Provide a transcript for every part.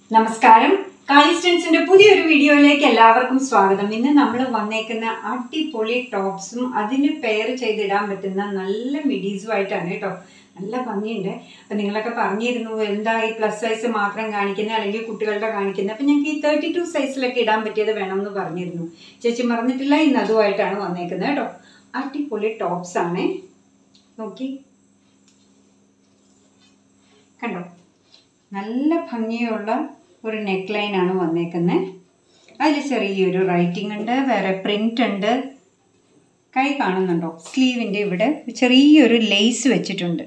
നമസ്കാരം കാളിസ്റ്റൻസിന്റെ പുതിയൊരു വീഡിയോയിലേക്ക് എല്ലാവർക്കും സ്വാഗതം ഇന്ന് നമ്മൾ വന്നേക്കുന്ന അടിപൊളി ടോപ്സും അതിന് പെയർ ചെയ്തിടാൻ പറ്റുന്ന നല്ല മിഡീസും ആയിട്ടാണ് കേട്ടോ നല്ല ഭംഗിയുണ്ട് അപ്പം നിങ്ങളൊക്കെ പറഞ്ഞിരുന്നു എന്താ ഈ പ്ലസ് സൈസ് മാത്രം കാണിക്കുന്നത് അല്ലെങ്കിൽ കുട്ടികളുടെ കാണിക്കുന്നത് അപ്പം ഞങ്ങൾക്ക് ഈ തേർട്ടി ടു സൈസിലൊക്കെ ഇടാൻ പറ്റിയത് വേണമെന്ന് പറഞ്ഞിരുന്നു ചേച്ചി മറന്നിട്ടില്ല ഇന്ന് അതുമായിട്ടാണ് വന്നേക്കുന്നത് കേട്ടോ അടിപൊളി ടോപ്സ് ആണ് നോക്കി കണ്ടോ നല്ല ഭംഗിയുള്ള ഒരു നെക്ക് ലൈൻ ആണ് വന്നേക്കുന്നത് അതിൽ ചെറിയൊരു റൈറ്റിംഗ് ഉണ്ട് വേറെ പ്രിൻ്റ് ഉണ്ട് കൈ കാണുന്നുണ്ടോ സ്ലീവിൻ്റെ ഇവിടെ ചെറിയൊരു ലേസ് വെച്ചിട്ടുണ്ട്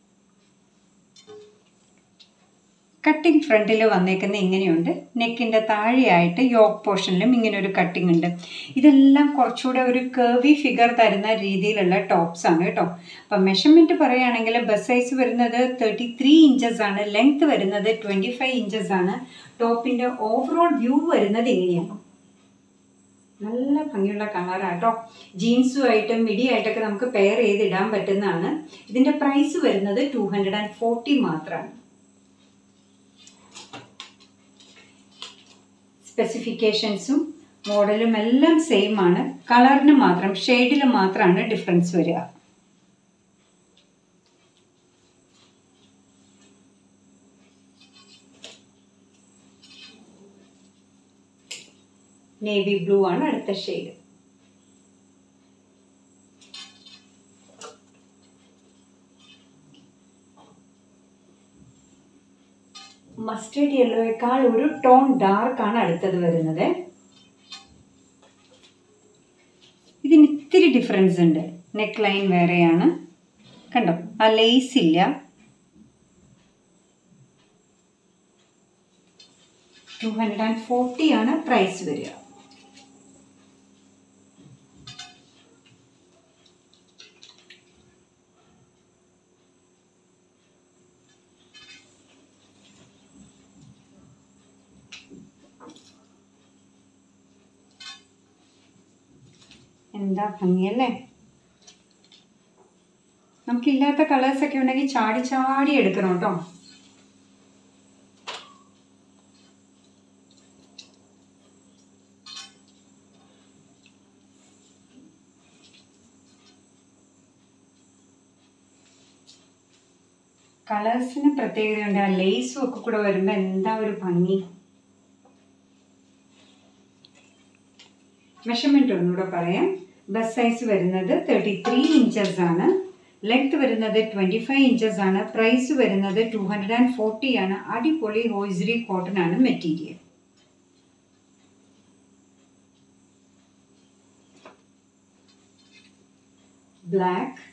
കട്ടിങ് ഫ്രണ്ടിൽ വന്നേക്കുന്ന ഇങ്ങനെയുണ്ട് നെക്കിൻ്റെ താഴെയായിട്ട് യോക്ക് പോർഷനിലും ഇങ്ങനെ ഒരു കട്ടിങ് ഉണ്ട് ഇതെല്ലാം കുറച്ചുകൂടെ ഒരു കേവി ഫിഗർ തരുന്ന രീതിയിലുള്ള ടോപ്സ് ആണ് കേട്ടോ അപ്പം മെഷർമെൻറ്റ് പറയുകയാണെങ്കിൽ ബസ് സൈസ് വരുന്നത് തേർട്ടി ത്രീ ഇഞ്ചസ് ആണ് ലെങ്ത് വരുന്നത് ട്വൻറ്റി ഫൈവ് ഇഞ്ചസ് ആണ് ടോപ്പിൻ്റെ ഓവറോൾ വ്യൂ വരുന്നത് ഇങ്ങനെയാണ് നല്ല ഭംഗിയുള്ള കളറാട്ടോ ജീൻസുമായിട്ടും മിഡിയായിട്ടൊക്കെ നമുക്ക് പെയർ ചെയ്തിടാൻ പറ്റുന്നതാണ് ഇതിൻ്റെ പ്രൈസ് വരുന്നത് ടു ഹൺഡ്രഡ് ആൻഡ് ഫോർട്ടി മാത്രമാണ് സ്പെസിഫിക്കേഷൻസും മോഡലും എല്ലാം സെയിം ആണ് കളറിന് മാത്രം ഷെയ്ഡിൽ മാത്രമാണ് ഡിഫറൻസ് വരിക നേവി ബ്ലൂ ആണ് അടുത്ത ഷെയ്ഡ് മസ്റ്റേഡ് യെല്ലോയേക്കാൾ ഒരു ടോൺ ഡാർക്ക് ആണ് അടുത്തത് വരുന്നത് ഇതിന് ഇത്തിരി ഡിഫറൻസ് ഉണ്ട് നെക്ക് ലൈൻ വേറെയാണ് കണ്ടോ ആ ലേസ് ഇല്ല ടു ഹൺഡ്രഡ് ആൻഡ് ഫോർട്ടി ആണ് പ്രൈസ് വരിക എന്താ ഭംഗിയല്ലേ നമുക്കില്ലാത്ത കളേഴ്സൊക്കെ ഉണ്ടെങ്കിൽ ചാടി ചാടി എടുക്കണം കേട്ടോ കളേഴ്സിന് പ്രത്യേകതയുണ്ട് ആ ലേസും ഒക്കെ കൂടെ വരുമ്പോൾ എന്താ ഒരു ഭംഗി മെഷർമെൻറ്റ് ഒന്നുകൂടെ പറയാം ബസ് സൈസ് വരുന്നത് തേർട്ടി ത്രീ ഇഞ്ചസ് ആണ് ലെങ്ത് വരുന്നത് ട്വൻറ്റി ഫൈവ് ഇഞ്ചസ് ആണ് പ്രൈസ് വരുന്നത് ടു ഹൺഡ്രഡ് ആൻഡ് ഫോർട്ടി ആണ് അടിപൊളി ഹോയ്സറി കോട്ടൺ ആണ് മെറ്റീരിയൽ ബ്ലാക്ക്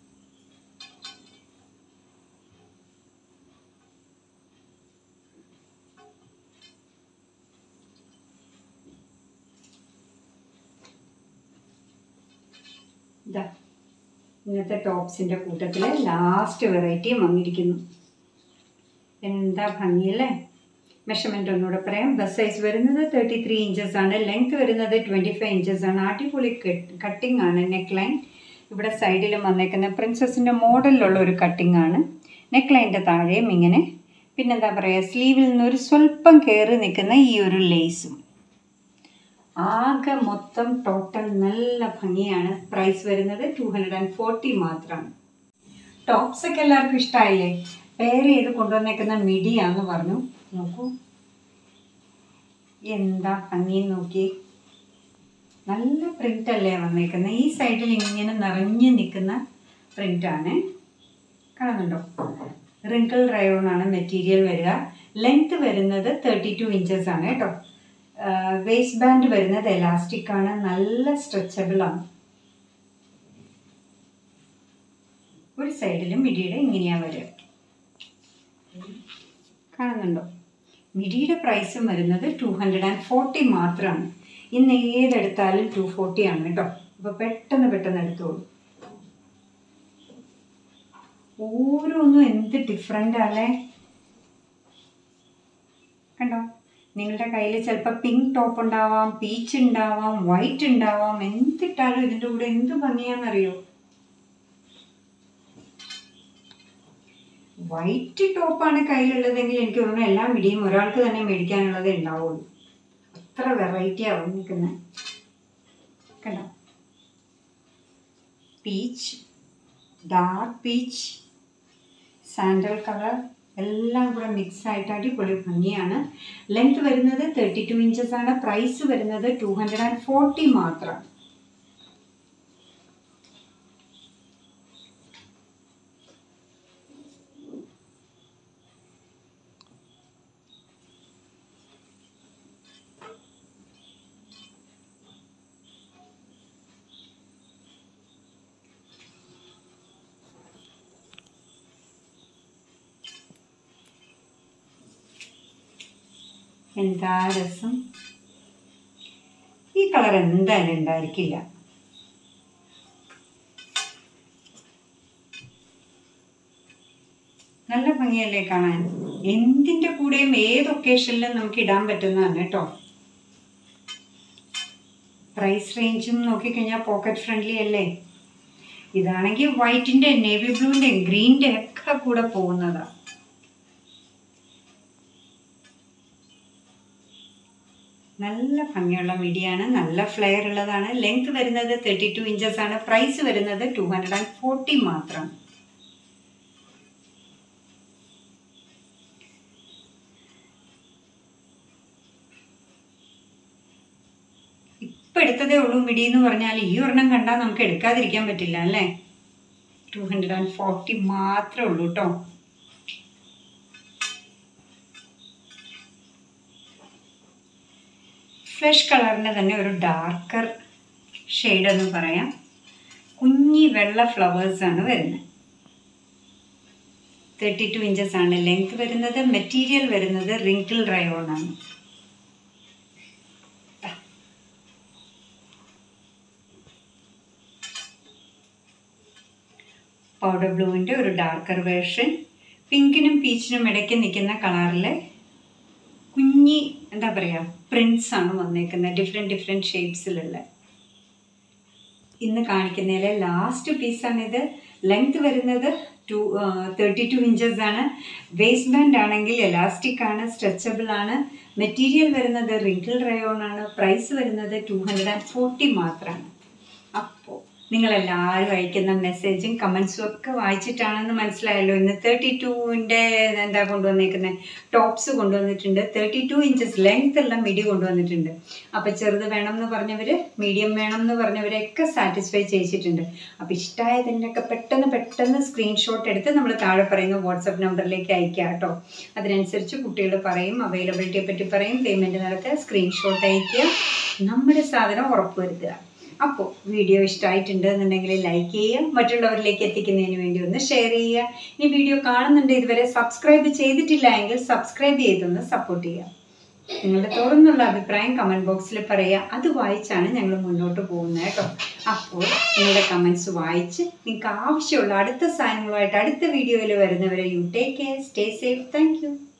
ഇതാ ഇന്നത്തെ ടോപ്സിൻ്റെ കൂട്ടത്തിൽ ലാസ്റ്റ് വെറൈറ്റിയും വന്നിരിക്കുന്നു എന്താ ഭംഗിയല്ലേ മെഷർമെൻ്റ് ഒന്നുകൂടെ പറയാം ബസ് സൈസ് വരുന്നത് തേർട്ടി ത്രീ ഇഞ്ചസ് ആണ് ലെങ്ത് വരുന്നത് ട്വൻറ്റി ഫൈവ് ഇഞ്ചസ് ആണ് അടിപൊളി കട്ടിംഗ് ആണ് നെക്ക് ലൈൻ ഇവിടെ സൈഡിലും വന്നേക്കുന്ന പ്രിൻസസിൻ്റെ മോഡലിലുള്ള ഒരു കട്ടിംഗ് ആണ് നെക്ക് ലൈൻ്റെ താഴെയും ഇങ്ങനെ പിന്നെന്താ പറയുക സ്ലീവിൽ നിന്ന് ഒരു സ്വല്പം കയറി നിൽക്കുന്ന ഈ ഒരു ലേസും ആകെ മൊത്തം ടോട്ടൽ നല്ല ഭംഗിയാണ് പ്രൈസ് വരുന്നത് ടു ഹൺഡ്രഡ് ആൻഡ് ഫോർട്ടി മാത്രമാണ് ടോപ്സ് ഒക്കെ എല്ലാവർക്കും ഇഷ്ടമായില്ലേ പെയർ ചെയ്ത് കൊണ്ടുവന്നേക്കുന്ന മിഡിയാന്ന് പറഞ്ഞു നോക്കൂ എന്താ ഭംഗി നോക്കി നല്ല പ്രിന്റ് അല്ലേ വന്നേക്കുന്നത് ഈ സൈഡിൽ ഇങ്ങനെ നിറഞ്ഞു നിൽക്കുന്ന പ്രിന്റാണ് കാണുന്നുണ്ടോ റിങ്കിൾ റയോൺ ആണ് മെറ്റീരിയൽ വരിക ലെങ്ത് വരുന്നത് തേർട്ടി ടു ഇഞ്ചസ് ആണ് കേട്ടോ വേസ്റ്റ് ബാൻഡ് വരുന്നത് എലാസ്റ്റിക് ആണ് നല്ല സ്ട്രെച്ചബിൾ ആണ് ഒരു സൈഡിലും മിഡിയുടെ ഇങ്ങനെയാ വരിക കാണുന്നുണ്ടോ മിഡിയുടെ പ്രൈസും വരുന്നത് ടു ഹൺഡ്രഡ് ആൻഡ് ഫോർട്ടി മാത്രമാണ് ഇന്ന് ഏതെടുത്താലും ടു ഫോർട്ടി ആണ് കേട്ടോ അപ്പോൾ പെട്ടെന്ന് പെട്ടെന്ന് എടുത്തോളൂ ഓരോന്നും എന്ത് ഡിഫറെൻ്റ് അല്ലേ കണ്ടോ നിങ്ങളുടെ കയ്യിൽ ചിലപ്പോൾ പിങ്ക് ടോപ്പ് ഉണ്ടാവാം പീച്ച് ഉണ്ടാവാം വൈറ്റ് ഉണ്ടാവാം എന്തിട്ടാലും ഇതിൻ്റെ കൂടെ എന്ത് ഭംഗിയാണെന്നറിയോ വൈറ്റ് ടോപ്പാണ് കയ്യിലുള്ളതെങ്കിൽ എനിക്ക് തോന്നുന്നു എല്ലാ മിടിയും ഒരാൾക്ക് തന്നെ മേടിക്കാനുള്ളതേ ഉണ്ടാവുള്ളൂ അത്ര വെറൈറ്റിയാണ് വന്നിരിക്കുന്നത് കണ്ടോ peach dark peach sandal colour എല്ലാം കൂടെ മിക്സ് ആയിട്ട് അടിപൊളി ഭംഗിയാണ് ലെങ്ത് വരുന്നത് തേർട്ടി ടു ഇഞ്ചസ് ആണ് പ്രൈസ് വരുന്നത് ടു ഹൺഡ്രഡ് ആൻഡ് ഫോർട്ടി മാത്രം എന്താ രസം ഈ കളർ എന്തായാലും ഉണ്ടായിരിക്കില്ല നല്ല ഭംഗിയല്ലേ കാണാൻ എന്തിൻ്റെ കൂടെയും ഏത് ഒക്കേഷനിലും നമുക്ക് ഇടാൻ പറ്റുന്നതാണ് കേട്ടോ പ്രൈസ് റേഞ്ചും നോക്കിക്കഴിഞ്ഞാൽ പോക്കറ്റ് ഫ്രണ്ട്ലി അല്ലേ ഇതാണെങ്കിൽ വൈറ്റിൻ്റെ നേവി ബ്ലൂവിൻ്റെ ഗ്രീൻ്റെ ഒക്കെ കൂടെ പോകുന്നതാണ് നല്ല ഭംഗിയുള്ള മിടിയാണ് നല്ല ഫ്ലെയർ ഉള്ളതാണ് ലെങ്ത് വരുന്നത് തേർട്ടി ടു ഇഞ്ചസ് ആണ് പ്രൈസ് വരുന്നത് ടു ഹൺഡ്രഡ് ആൻഡ് ഫോർട്ടി മാത്രം ഇപ്പം എടുത്തതേ ഉള്ളൂ മിടി എന്ന് പറഞ്ഞാൽ ഈ ഒരെണ്ണം കണ്ടാൽ നമുക്ക് എടുക്കാതിരിക്കാൻ പറ്റില്ല അല്ലേ ടു ഹൺഡ്രഡ് ആൻഡ് ഫോർട്ടി മാത്രമേ ഉള്ളൂ കേട്ടോ ഫ്ലഷ് കളറിൻ്റെ തന്നെ ഒരു ഡാർക്കർ ഷെയ്ഡ് എന്ന് പറയാം കുഞ്ഞി വെള്ള ഫ്ലവേഴ്സാണ് വരുന്നത് തേർട്ടി ടു ഇഞ്ചസ് ആണ് ലെങ്ത് വരുന്നത് മെറ്റീരിയൽ വരുന്നത് റിങ്കിൾ റയോൺ ആണ് പൗഡർ ബ്ലൂവിൻ്റെ ഒരു ഡാർക്കർ വേർഷൻ പിങ്കിനും പീച്ചിനും ഇടയ്ക്ക് നിൽക്കുന്ന കളറിലെ കുഞ്ഞി എന്താ പറയുക പ്രിൻസ് ആണ് വന്നേക്കുന്നത് ഡിഫറെൻറ്റ് ഡിഫറെൻറ്റ് ഷേപ്സിലുള്ള ഇന്ന് കാണിക്കുന്നതിലെ ലാസ്റ്റ് പീസാണിത് ലെങ്ത് വരുന്നത് ടു തേർട്ടി ടു ഇഞ്ചസ് ആണ് വേസ്റ്റ് ബാൻഡ് ആണെങ്കിൽ എലാസ്റ്റിക് ആണ് സ്ട്രെച്ചബിൾ ആണ് മെറ്റീരിയൽ വരുന്നത് റിങ്കിൾ റയോൺ ആണ് പ്രൈസ് വരുന്നത് ടു ഹൺഡ്രഡ് ആൻഡ് ഫോർട്ടി മാത്രമാണ് അപ്പോൾ നിങ്ങളെല്ലാവരും അയക്കുന്ന മെസ്സേജും കമൻസും ഒക്കെ വായിച്ചിട്ടാണെന്ന് മനസ്സിലായല്ലോ ഇന്ന് തേർട്ടി ടുവിൻ്റെ എന്താ കൊണ്ടുവന്നേക്കുന്നത് ടോപ്സ് കൊണ്ടുവന്നിട്ടുണ്ട് തേർട്ടി ടു ഇഞ്ചസ് ലെങ്ത് ഉള്ള മിഡി കൊണ്ടുവന്നിട്ടുണ്ട് അപ്പോൾ ചെറുത് വേണം എന്ന് പറഞ്ഞവർ മീഡിയം വേണം എന്ന് പറഞ്ഞവരെയൊക്കെ സാറ്റിസ്ഫൈ ചെയ്യിച്ചിട്ടുണ്ട് അപ്പോൾ ഇഷ്ടമായതിൻ്റെയൊക്കെ പെട്ടെന്ന് പെട്ടെന്ന് സ്ക്രീൻഷോട്ട് എടുത്ത് നമ്മൾ താഴെ പറയുന്ന വാട്സപ്പ് നമ്പറിലേക്ക് അയക്കുക കേട്ടോ അതിനനുസരിച്ച് കുട്ടികൾ പറയും അവൈലബിലിറ്റിയെ പറ്റി പറയും പേയ്മെൻറ്റ് നടത്തുക സ്ക്രീൻഷോട്ട് അയക്കുക നമ്മുടെ സാധനം ഉറപ്പുവരുത്തുക അപ്പോൾ വീഡിയോ ഇഷ്ടമായിട്ടുണ്ട് എന്നുണ്ടെങ്കിൽ ലൈക്ക് ചെയ്യുക മറ്റുള്ളവരിലേക്ക് എത്തിക്കുന്നതിന് വേണ്ടി ഒന്ന് ഷെയർ ചെയ്യുക ഇനി വീഡിയോ കാണുന്നുണ്ട് ഇതുവരെ സബ്സ്ക്രൈബ് ചെയ്തിട്ടില്ല എങ്കിൽ സബ്സ്ക്രൈബ് ചെയ്തൊന്ന് സപ്പോർട്ട് ചെയ്യുക നിങ്ങളുടെ തുറന്നുള്ള അഭിപ്രായം കമൻറ്റ് ബോക്സിൽ പറയുക അത് വായിച്ചാണ് ഞങ്ങൾ മുന്നോട്ട് പോകുന്നത് കേട്ടോ അപ്പോൾ നിങ്ങളുടെ കമൻസ് വായിച്ച് നിങ്ങൾക്ക് ആവശ്യമുള്ള അടുത്ത സാധനങ്ങളുമായിട്ട് അടുത്ത വീഡിയോയിൽ വരുന്നവരെ you take care stay safe thank